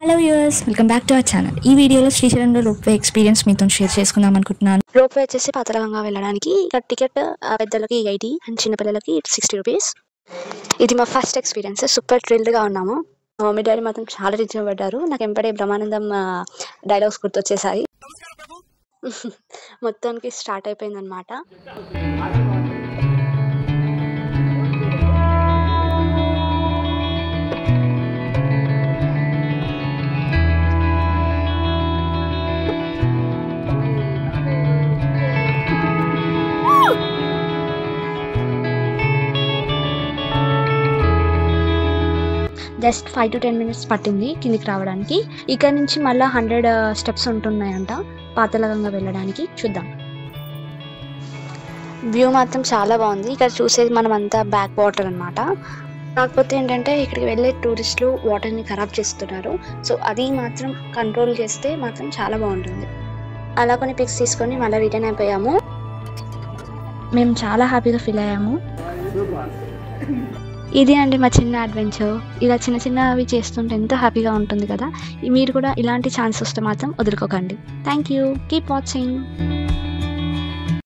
hello viewers welcome back to our channel ఈ వీడియోలో శ్రీశైలంలో రోప్వే ఎక్స్పీరియన్స్ మీతో షేర్ చేసుకుందాం అనుకుంటున్నాను రోప్ వే వచ్చేసి పాతలగంగా వెళ్ళడానికి ఇక్కడ టికెట్ ఆ, పెద్దలకి ఎయిటీ అండ్ చిన్నపిల్లలకి సిక్స్టీ రూపీస్ ఇది మా ఫస్ట్ ఎక్స్పీరియన్స్ సూపర్ థ్రిల్డ్గా ఉన్నాము మా మమ్మీ డాడీ మాత్రం చాలా రిచ్ పడ్డారు నాకు ఎంపడే బ్రహ్మానందం డైలాగ్స్ గుర్తొచ్చేసాయి మొత్తానికి స్టార్ట్ అయిపోయింది అనమాట just five to ten minutes పట్టింది కిందికి రావడానికి ఇక్కడ నుంచి మళ్ళీ హండ్రెడ్ స్టెప్స్ ఉంటున్నాయంట పాతలగంగా వెళ్ళడానికి చూద్దాం వ్యూ మాత్రం చాలా బాగుంది ఇక్కడ చూసేది మనం అంతా బ్యాక్ వాటర్ అన్నమాట కాకపోతే ఏంటంటే ఇక్కడికి వెళ్ళే టూరిస్టులు వాటర్ని ఖరాబ్ చేస్తున్నారు సో అది మాత్రం కంట్రోల్ చేస్తే మాత్రం చాలా బాగుంటుంది అలా కొన్ని పిక్స్ తీసుకొని మళ్ళీ రిటర్న్ అయిపోయాము మేము చాలా హ్యాపీగా ఫీల్ అయ్యాము ఇది అండి మా చిన్న అడ్వెంచర్ ఇలా చిన్న చిన్నవి చేస్తుంటే ఎంతో హ్యాపీగా ఉంటుంది కదా మీరు కూడా ఇలాంటి ఛాన్స్ వస్తే మాత్రం వదులుకోకండి థ్యాంక్ యూ కీప్ వాచింగ్